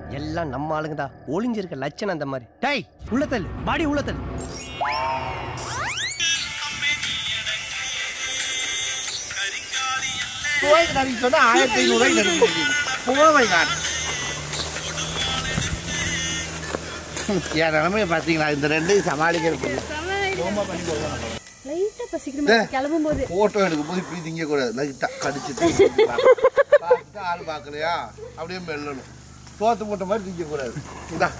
எல்லாம் நம்ம ஆளுங்க தான் ஒளிஞ்சிருக்க லட்சணம் அந்த மாதிரி டேய் உள்ள தள்ளு பாடி உள்ள தள்ளு ரூபாய்க்கு நடிக்க சொன்னா ஆயிரத்தி ஐநூறு ரூபாய்க்கு நடிக்க முடியுது போவை நான் என் நிலைமையை பார்த்தீங்களா இந்த ரெண்டையும் சமாளிக்கிறது லைட்டா பசிக்கிற மாதிரி கிளம்பும் போது போட்டோ எடுக்கும் போது இப்படி திங்க கூடாது லைட்டாக கடிச்சிட்டு பார்த்துட்டு ஆள் பார்க்கலையா அப்படியே மெல்லணும் தோத்து போட்ட மாதிரி திங்க கூடாது இந்தா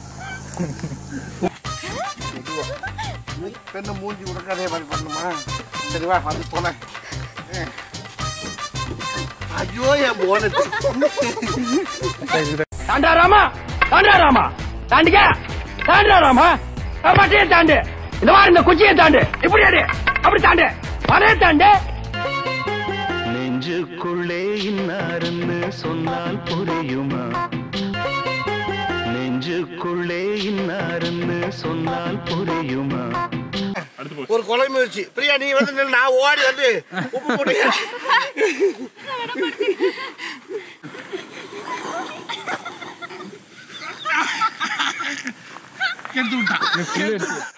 பெண்ணை மூஞ்சி உனக்கு அதே மாதிரி பண்ணுமா சரிவா வந்து போனேன் ஐயோ என் போனது தாண்டா ராமா தாண்டா ராமா தாண்டிக்க தாண்டா ராமா மட்டையை தாண்டு இந்த மாதிரி இந்த குச்சியை தாண்டு இப்படி அடி அப்படி தாண்டு அதே தாண்டு நெஞ்சுக்குள்ளே இன்னாருன்னு சொன்னால் புரியுமா நெஞ்சுக்குள்ளே இன்னாருன்னு சொன்னால் புரியுமா ஒரு கொலை முயற்சி பிரியா நீ வந்து நில்லு, நான் ஓடி வந்து உப்பு போட்டு எடுத்து விட்டான்